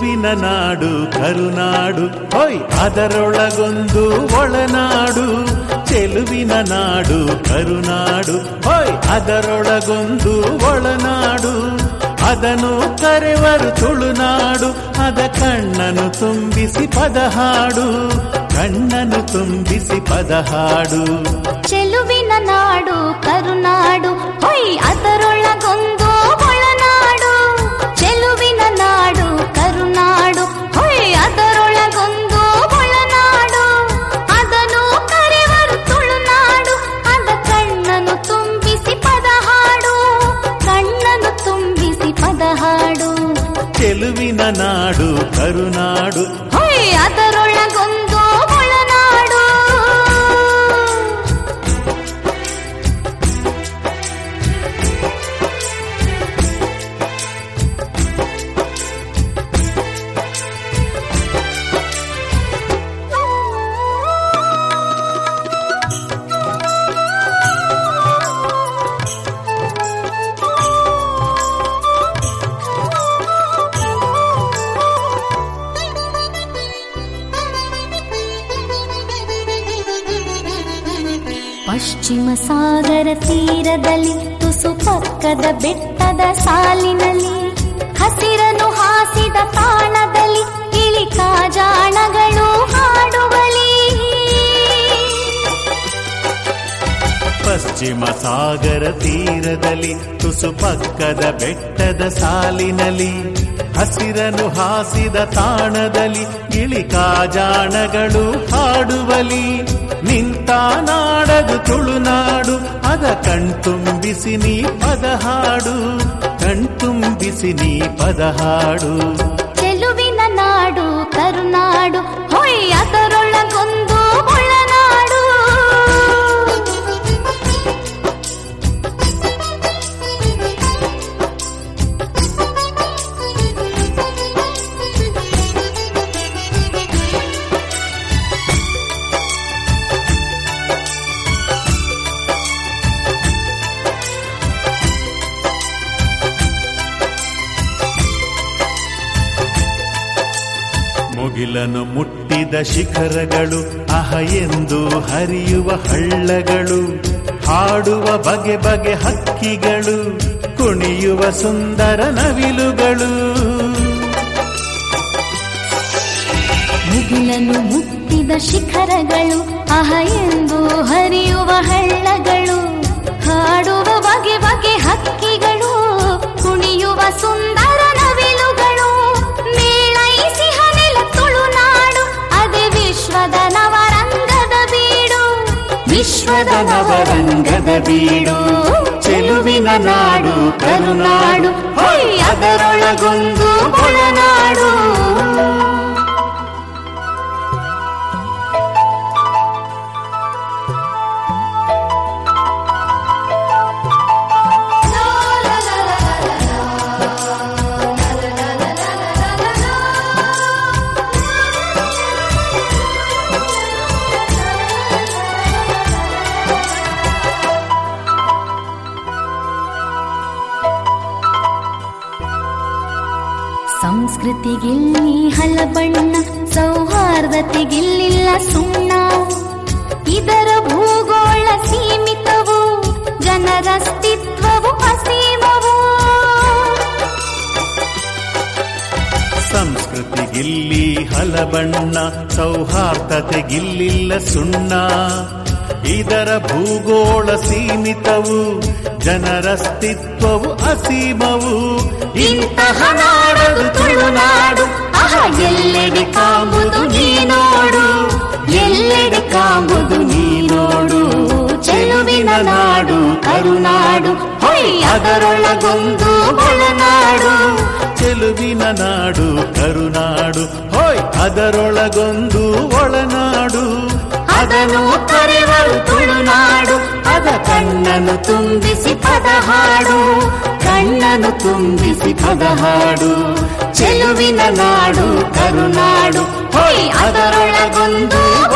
ಚೆಲುವಿನ ನಾಡು ಕರುನಾಡು ಹೊಯ್ ಅದರೊಳಗೊಂದು ಒಳನಾಡು ಚೆಲುವಿನ ನಾಡು ಕರುನಾಡು ಹೊಯ್ ಅದರೊಳಗೊಂದು ಒಳನಾಡು ಅದನ್ನು ಕರೆವರು ತುಳುನಾಡು ಅದ ಕಣ್ಣನು ತುಂಬಿಸಿ ಪದ ಹಾಡು ಕಣ್ಣನು ತುಂಬಿಸಿ ಪದ ಹಾಡು ಚೆಲುವಿನ ನಾಡು ಕರುನಾಡು ಹೊಯ್ ಅದರೊಳಗೊಂದು ಒಳನಾಡು ಚೆಲುವಿನ ನಾಡು ಕರುನಾಡು ಹೊಯ್ ಅದರೊಳಗೊಂದು ಒಳನಾಡು ಅದನ್ನು ಕರೆವರು ತುಳುನಾಡು ಅದ ಕಣ್ಣನು ತುಂಬಿಸಿ ಪದ ಹಾಡು ಕಣ್ಣನು ತುಂಬಿಸಿ ಪದ ಹಾಡು ಚೆಲುವಿನ ನಾಡು ಕರುನಾಡು ಹೊಯ್ ಅದರೊಳಗೊಂದು ಒಳನಾಡು ಪಶ್ಚಿಮ ಸಾಗರ ತೀರದಲ್ಲಿ ತುಸು ಪಕ್ಕದ ಬೆಟ್ಟದ ಸಾಲಿನಲ್ಲಿ ಹಸಿರನು ಹಾಸಿದ ತಾಣದಲ್ಲಿ ಇಳಿಕಾಜಾಣಗಳು ಹಾಡುವಲಿ ಪಶ್ಚಿಮ ಸಾಗರ ತೀರದಲ್ಲಿ ತುಸು ಪಕ್ಕದ ಬೆಟ್ಟದ ಸಾಲಿನಲ್ಲಿ ಹಸಿರನು ಹಾಸಿದ ತಾಣದಲ್ಲಿ ಗಿಳಿಕಾಜಾಣಗಳು ಹಾಡುವಲಿ ನಿಂತ ನಾಡದು ತುಳುನಾಡು ಅದ ಕಣ್ತುಂಬಿಸಿ ನೀ ಪದ ಹಾಡು ಕಣ್ತುಂಬಿಸಿ ನೀ ಪದ ಹಾಡು ಚೆಲುವಿನ ನಾಡು ಕರುನಾಡು ಹೊಯ್ ಅದರೊಳಗೊಂದು ಒಳನಾಡು ಮುಗಿಲನು ಮುಟ್ಟಿದ ಶಿಖರಗಳು ಅಹ ಎಂದು ಹರಿಯುವ ಹಳ್ಳಗಳು ಹಾಡುವ ಬಗೆ ಬಗೆ ಹಕ್ಕಿಗಳು ಕುಣಿಯುವ ಸುಂದರ ನವಿಲುಗಳು ಮುಗಿಲನು ಮುಟ್ಟಿದ ಶಿಖರಗಳು ಅಹ ಎಂದು ಹರಿಯುವ ಹಳ್ಳಗಳು ಹಾಡುವ ಬಗೆ ಬಗೆ ಹಕ್ಕಿಗಳು ಕುಣಿಯುವ ಸುಂದರ ನವಿಲುಗಳು ಮೇಳೈಸಿ ಹನೆಲ ತುಳುನಾಡು ಅದೇ ವಿಶ್ವದ ನವರಂಗದ ಬೀಡು ವಿಶ್ವದ ನವರಂಗದ ಬೀಡು ಚೆಲುವಿನ ನಾಡು ಕರುನಾಡು ಹೊಯ್ ಅದರೊಳಗೊಂದು ಒಳನಾಡು ಸಂಸ್ಕೃತಿಗಿಲ್ಲಿ ಹಲಬಣ್ಣ ಸೌಹಾರ್ದತೆಗಿಲ್ಲಿಲ್ಲ ಸುಣ್ಣ ಇದರ ಭೂಗೋಳ ಸೀಮಿತವು ಜನರಸ್ತಿತ್ವವು ಅಸೀಮವು ಸಂಸ್ಕೃತಿಗಿಲ್ಲಿ ಹಲಬಣ್ಣ ಸೌಹಾರ್ದತೆಗಿಲ್ಲಿಲ್ಲ ಸುಣ್ಣ ಇದರ ಭೂಗೋಳ ಸೀಮಿತವು ಜನರಸ್ತಿತ್ವವು ಅಸೀಮವು ಇಂತಹ ನಾಡದು ತುಳುನಾಡು ಅಹ ಎಲ್ಲೆಡೆ ಕಾಂಬುದು ನೀನೋಡು ಎಲ್ಲೆಡೆ ಕಾಂಬುದು ನೀನೋಡು ಚೆಲುವಿನ ನಾಡು ಕರುನಾಡು ಹೊಯ್ ಅದರೊಳಗೊಂದು ಒಳನಾಡು ಚೆಲುವಿನ ನಾಡು ಕರುನಾಡು ಹೋಯ್ ಅದರೊಳಗೊಂದು ಒಳನಾಡು ಅದನ್ನು ಕರೆವರು ತುಳುನಾಡು ಅದ ಕಣ್ಣನು ತುಂಬಿಸಿ ಪದ ಹಾಡು ಕಣ್ಣನು ತುಂಬಿಸಿ ಪದ ಹಾಡು ಚೆಲುವಿನ ನಾಡು ಕರುನಾಡು ಹೊಯ್ ಅದರೊಳಗೊಂದು